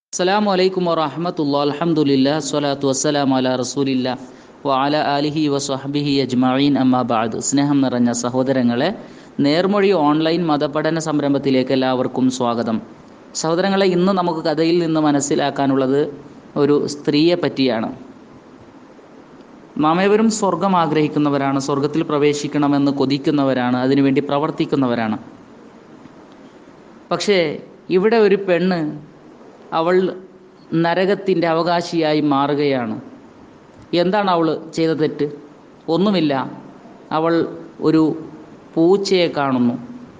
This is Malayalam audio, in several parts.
അസ്സലാമു അലൈക്കും വറഹമത്തുള്ള അൽഹംദുലില്ലാ സ്വലാത്തു വസ്സലാം അല റസൂലില്ല വഅല ആലിഹി വസ്വഹബിഹി അജ്മഈൻ അമ്മാ ബഅദ് സ്നേഹം നിറഞ്ഞ സഹോദരങ്ങളെ നേർമൊഴി ഓൺലൈൻ മതപഠന സംരംഭത്തിലേക്ക് എല്ലാവർക്കും സ്വാഗതം സഹോദരങ്ങളെ ഇന്ന് നമുക്ക് കഥയിൽ നിന്ന് മനസ്സിലാക്കാനുള്ളത് ഒരു സ്ത്രീയെ പറ്റിയാണ് നാം ഏവരും സ്വർഗം ആഗ്രഹിക്കുന്നവരാണ് സ്വർഗത്തിൽ പ്രവേശിക്കണമെന്ന് കൊതിക്കുന്നവരാണ് അതിനുവേണ്ടി പ്രവർത്തിക്കുന്നവരാണ് പക്ഷേ ഇവിടെ ഒരു പെണ്ണ് അവൾ നരകത്തിൻ്റെ അവകാശിയായി മാറുകയാണ് എന്താണ് അവൾ ചെയ്ത തെറ്റ് ഒന്നുമില്ല അവൾ ഒരു പൂച്ചയെ കാണുന്നു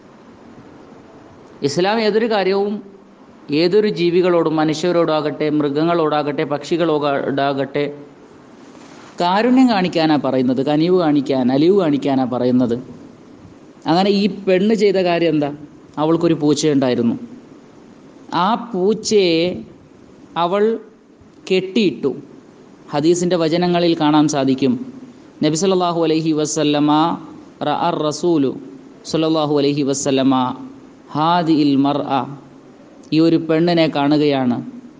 ഇസ്ലാം ഏതൊരു കാര്യവും ഏതൊരു ജീവികളോടും മനുഷ്യരോടാകട്ടെ മൃഗങ്ങളോടാകട്ടെ പക്ഷികളോടാകട്ടെ കാരുണ്യം കാണിക്കാനാണ് പറയുന്നത് കനിവ് കാണിക്കാൻ അലിവ് കാണിക്കാനാണ് പറയുന്നത് അങ്ങനെ ഈ പെണ്ണ് ചെയ്ത കാര്യം എന്താ അവൾക്കൊരു പൂച്ചയുണ്ടായിരുന്നു ആ പൂച്ചയെ അവൾ കെട്ടിയിട്ടു ഹദീസിൻ്റെ വചനങ്ങളിൽ കാണാൻ സാധിക്കും നബി സല്ലല്ലാഹു അലൈഹി വസല്ലമ റഅർ റസൂലു സല്ലല്ലാഹു അലൈഹി വസല്ലമ ഹാദി ഇൽ മർ ഈ ഒരു പെണ്ണിനെ കാണുകയാണ്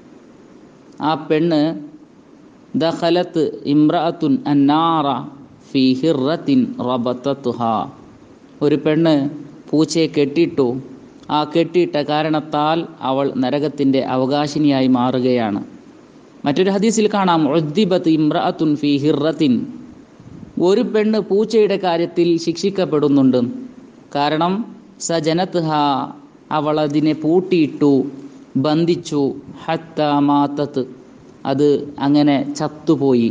ആ പെണ്ണ് ദഖലത്ത് ഇമ്രഅത്തുൻ അന്നാറ ഫി ഹിറത്തിൻ റബത്തത്തുഹ ഒരു പെണ്ണ് പൂച്ചയെ കെട്ടിയിട്ടു ആ കെട്ടിയിട്ട കാരണത്താൽ അവൾ നരകത്തിൻ്റെ അവകാശിനിയായി മാറുകയാണ് മറ്റൊരു ഹദീസിൽ കാണാം ഉദ്ദിബത്ത് ഇമ്രഅത്തുൻ ഫി ഹിറത്തിൻ ഒരു പെണ്ണ് പൂച്ചയുടെ കാര്യത്തിൽ ശിക്ഷിക്കപ്പെടുന്നുണ്ട് കാരണം സജനത്ത് ഹ അവൾ അതിനെ പൂട്ടിയിട്ടു ബന്ധിച്ചു ഹത്ത മാത്തത്ത് അത് അങ്ങനെ ചത്തുപോയി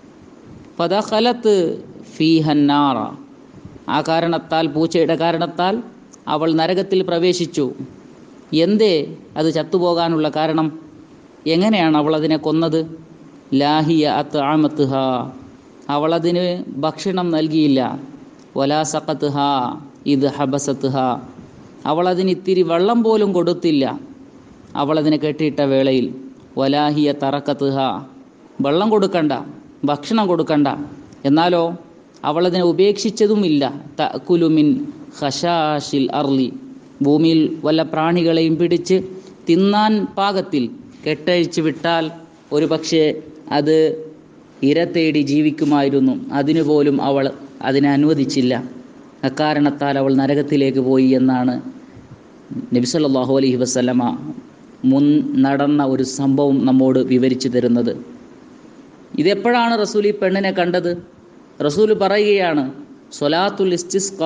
പദഖലത്ത് ഫി ഹന്നാറ ആ കാരണത്താൽ പൂച്ചയുടെ കാരണത്താൽ അവൾ നരകത്തിൽ പ്രവേശിച്ചു എന്തേ അത് ചത്തുപോകാനുള്ള കാരണം എങ്ങനെയാണ് അവൾ അതിനെ കൊന്നത് ലാഹിയ അത്ത് ആമത്ത് ഹ അവൾ അതിന് ഭക്ഷണം നൽകിയില്ല വലാസക്കത്ത് ഹ ഇത് ഹബസത്ത് ഹ അവൾ അതിന് ഇത്തിരി വെള്ളം പോലും കൊടുത്തില്ല അവൾ അതിനെ കെട്ടിയിട്ട വേളയിൽ വലാഹിയ തറക്കത്ത് ഹ വെള്ളം കൊടുക്കണ്ട ഭക്ഷണം കൊടുക്കണ്ട എന്നാലോ അവളതിനെ ഉപേക്ഷിച്ചതുമില്ല തക്കുലുമിൻ ഖഷാഷിൽ അർലി ഭൂമിയിൽ വല്ല പ്രാണികളെയും പിടിച്ച് തിന്നാൻ പാകത്തിൽ കെട്ടഴിച്ച് വിട്ടാൽ ഒരു പക്ഷേ അത് ഇര തേടി ജീവിക്കുമായിരുന്നു അതിനുപോലും അവൾ അതിനെ അനുവദിച്ചില്ല അക്കാരണത്താൽ അവൾ നരകത്തിലേക്ക് പോയി എന്നാണ് നബി സല്ലല്ലാഹു അലൈഹി വസല്ലമ മുൻ നടന്ന ഒരു സംഭവം നമ്മോട് വിവരിച്ചു തരുന്നത് ഇതെപ്പോഴാണ് റസൂൽ ഈ പെണ്ണിനെ കണ്ടത് റസൂൽ പറയുകയാണ് സൊലാത്തുൽ ഇസ്തിസ്ക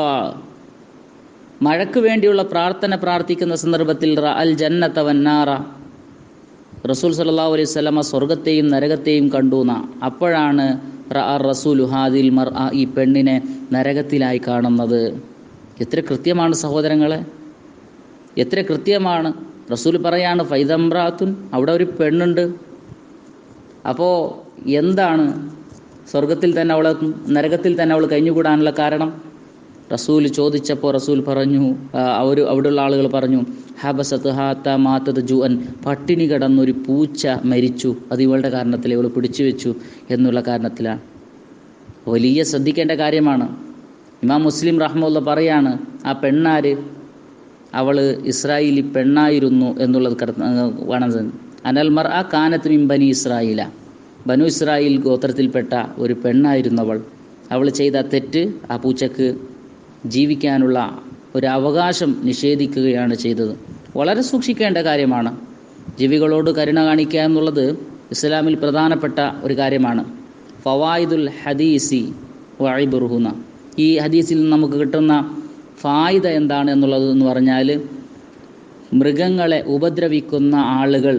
മഴയ്ക്ക് വേണ്ടിയുള്ള പ്രാർത്ഥന പ്രാർത്ഥിക്കുന്ന സന്ദർഭത്തിൽ റ അൽ ജന്നത്ത വന്നാറ റസൂൽ സല്ലാ അലൈഹി സ്വലമ സ്വർഗത്തെയും നരകത്തെയും കണ്ടു ന അപ്പോഴാണ് റ അർ റസൂൽ ഹാദിൽ മർ ആ ഈ പെണ്ണിനെ നരകത്തിലായി കാണുന്നത് എത്ര കൃത്യമാണ് സഹോദരങ്ങളെ എത്ര കൃത്യമാണ് റസൂൽ പറയാണ് ഫൈദംറാത്തുൻ അവിടെ ഒരു പെണ്ണുണ്ട് അപ്പോൾ എന്താണ് സ്വർഗത്തിൽ തന്നെ അവളെ നരകത്തിൽ തന്നെ അവൾ കഴിഞ്ഞുകൂടാനുള്ള കാരണം റസൂൽ ചോദിച്ചപ്പോൾ റസൂൽ പറഞ്ഞു അവർ അവിടെയുള്ള ആളുകൾ പറഞ്ഞു ഹബസത്ത് ഹാത്ത മാത്തത് ജുഅൻ പട്ടിണി കിടന്നൊരു പൂച്ച മരിച്ചു അത് ഇവളുടെ കാരണത്തിൽ ഇവൾ പിടിച്ചു വെച്ചു എന്നുള്ള കാരണത്തിലാണ് വലിയ ശ്രദ്ധിക്കേണ്ട കാര്യമാണ് ഇമാം മുസ്ലിം റഹ്മുള്ള പറയാണ് ആ പെണ്ണാര് അവൾ ഇസ്രായേലി പെണ്ണായിരുന്നു എന്നുള്ളത് വേണം അനൽ മർ ആ കാനത്ത് മിംബനി ഇസ്രായേല ബനു ഇസ്രായേൽ ഗോത്രത്തിൽപ്പെട്ട ഒരു പെണ്ണായിരുന്നു അവൾ അവൾ ചെയ്ത തെറ്റ് ആ പൂച്ചക്ക് ജീവിക്കാനുള്ള ഒരു അവകാശം നിഷേധിക്കുകയാണ് ചെയ്തത് വളരെ സൂക്ഷിക്കേണ്ട കാര്യമാണ് ജീവികളോട് കരുണ കാണിക്കുക എന്നുള്ളത് ഇസ്ലാമിൽ പ്രധാനപ്പെട്ട ഒരു കാര്യമാണ് ഫവായിദുൽ ഹദീസി വൈബുർഹുന ഈ ഹദീസിൽ നമുക്ക് കിട്ടുന്ന ഫായിദ എന്താണ് എന്നുള്ളത് എന്ന് പറഞ്ഞാൽ മൃഗങ്ങളെ ഉപദ്രവിക്കുന്ന ആളുകൾ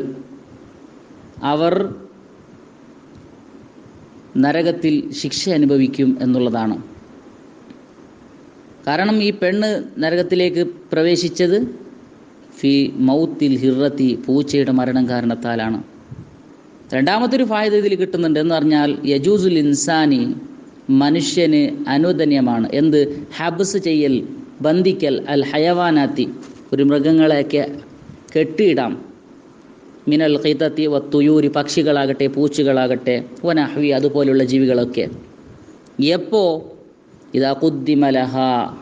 അവർ നരകത്തിൽ ശിക്ഷ അനുഭവിക്കും എന്നുള്ളതാണ് കാരണം ഈ പെണ്ണ് നരകത്തിലേക്ക് പ്രവേശിച്ചത് ഫി മൗത്തിൽ ഹിറത്തി പൂച്ചയുടെ മരണം കാരണത്താലാണ് രണ്ടാമത്തൊരു ഫായത ഇതിൽ കിട്ടുന്നുണ്ട് എന്ന് പറഞ്ഞാൽ യജൂസുൽ ഇൻസാനി മനുഷ്യന് അനുവദനീയമാണ് എന്ത് ഹബ്സ് ചെയ്യൽ ബന്ധിക്കൽ അൽ ഹയവാനാത്തി ഒരു മൃഗങ്ങളെയൊക്കെ കെട്ടിയിടാം മിനൽ ഖൈതത്തി വത്തുയൂരി പക്ഷികളാകട്ടെ പൂച്ചകളാകട്ടെ വനഹ്വി അതുപോലെയുള്ള ജീവികളൊക്കെ എപ്പോ ഇതാ കുദ്ദിമലഹ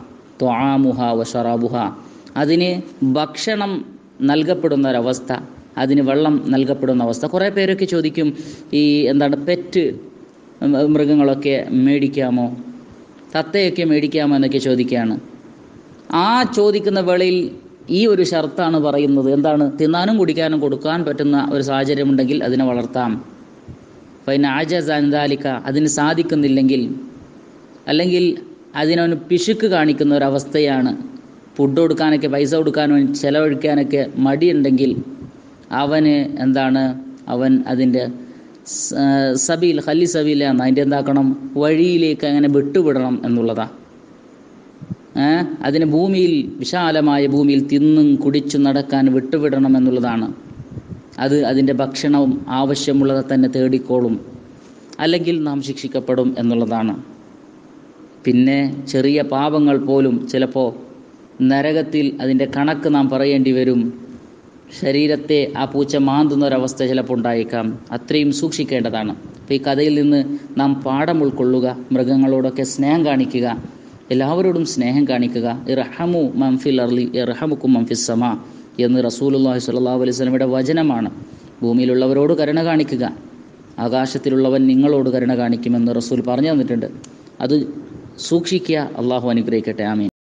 ത്വാമുഹ വഷറാബുഹ അതിന് ഭക്ഷണം നൽകപ്പെടുന്ന ഒരവസ്ഥ അതിന് വെള്ളം നൽകപ്പെടുന്ന അവസ്ഥ കുറേ പേരൊക്കെ ചോദിക്കും ഈ എന്താണ് പെറ്റ് മൃഗങ്ങളൊക്കെ മേടിക്കാമോ തത്തയൊക്കെ മേടിക്കാമോ എന്നൊക്കെ ചോദിക്കുകയാണ് ആ ചോദിക്കുന്ന വേളയിൽ ഈ ഒരു ഷർത്താണ് പറയുന്നത് എന്താണ് തിന്നാനും കുടിക്കാനും കൊടുക്കാൻ പറ്റുന്ന ഒരു സാഹചര്യമുണ്ടെങ്കിൽ അതിനെ വളർത്താം ഫൈന ആജസ് അൻദാലിക്ക അതിന് സാധിക്കുന്നില്ലെങ്കിൽ അല്ലെങ്കിൽ അതിനവന് പിശുക്ക് കാണിക്കുന്ന ഒരവസ്ഥയാണ് ഫുഡ് കൊടുക്കാനൊക്കെ പൈസ കൊടുക്കാനോ ചിലവഴിക്കാനൊക്കെ മടിയുണ്ടെങ്കിൽ അവന് എന്താണ് അവൻ അതിൻ്റെ സ- സബീൽ ഹല്ലി സബീലാണ് അതിൻ്റെ എന്താക്കണം വഴിയിലേക്ക് അങ്ങനെ വിട്ടുവിടണം എന്നുള്ളതാണ് ഏ അതിന് ഭൂമിയിൽ വിശാലമായ ഭൂമിയിൽ തിന്നും കുടിച്ചും നടക്കാൻ വിട്ടുവിടണം എന്നുള്ളതാണ് അത് അതിൻ്റെ ഭക്ഷണവും ആവശ്യമുള്ളത് തന്നെ തേടിക്കോളും അല്ലെങ്കിൽ നാം ശിക്ഷിക്കപ്പെടും എന്നുള്ളതാണ് പിന്നെ ചെറിയ പാപങ്ങൾ പോലും ചിലപ്പോൾ നരകത്തിൽ അതിൻ്റെ കണക്ക് നാം പറയേണ്ടി വരും ശരീരത്തെ ആ പൂച്ച മാന്തുന്ന ഒരവസ്ഥ ചിലപ്പോൾ ഉണ്ടായേക്കാം അത്രയും സൂക്ഷിക്കേണ്ടതാണ് അപ്പോൾ ഈ കഥയിൽ നിന്ന് നാം പാഠം ഉൾക്കൊള്ളുക മൃഗങ്ങളോടൊക്കെ സ്നേഹം കാണിക്കുക എല്ലാവരോടും സ്നേഹം കാണിക്കുക ഇറഹമു മംഫിൽ അർലി ഇറഹമുക്കും മംഫിസ് സമ എന്ന് റസൂലുള്ളാഹി സ്വല്ലല്ലാഹു അലൈഹി വസല്ലമയുടെ വചനമാണ് ഭൂമിയിലുള്ളവരോട് കരുണ കാണിക്കുക ആകാശത്തിലുള്ളവൻ നിങ്ങളോട് കരുണ കാണിക്കുമെന്ന് റസൂൽ പറഞ്ഞു തന്നിട്ടുണ്ട് അത് സൂക്ഷിക്കുക അള്ളാഹു അനുഗ്രഹിക്കട്ടെ ആമീൻ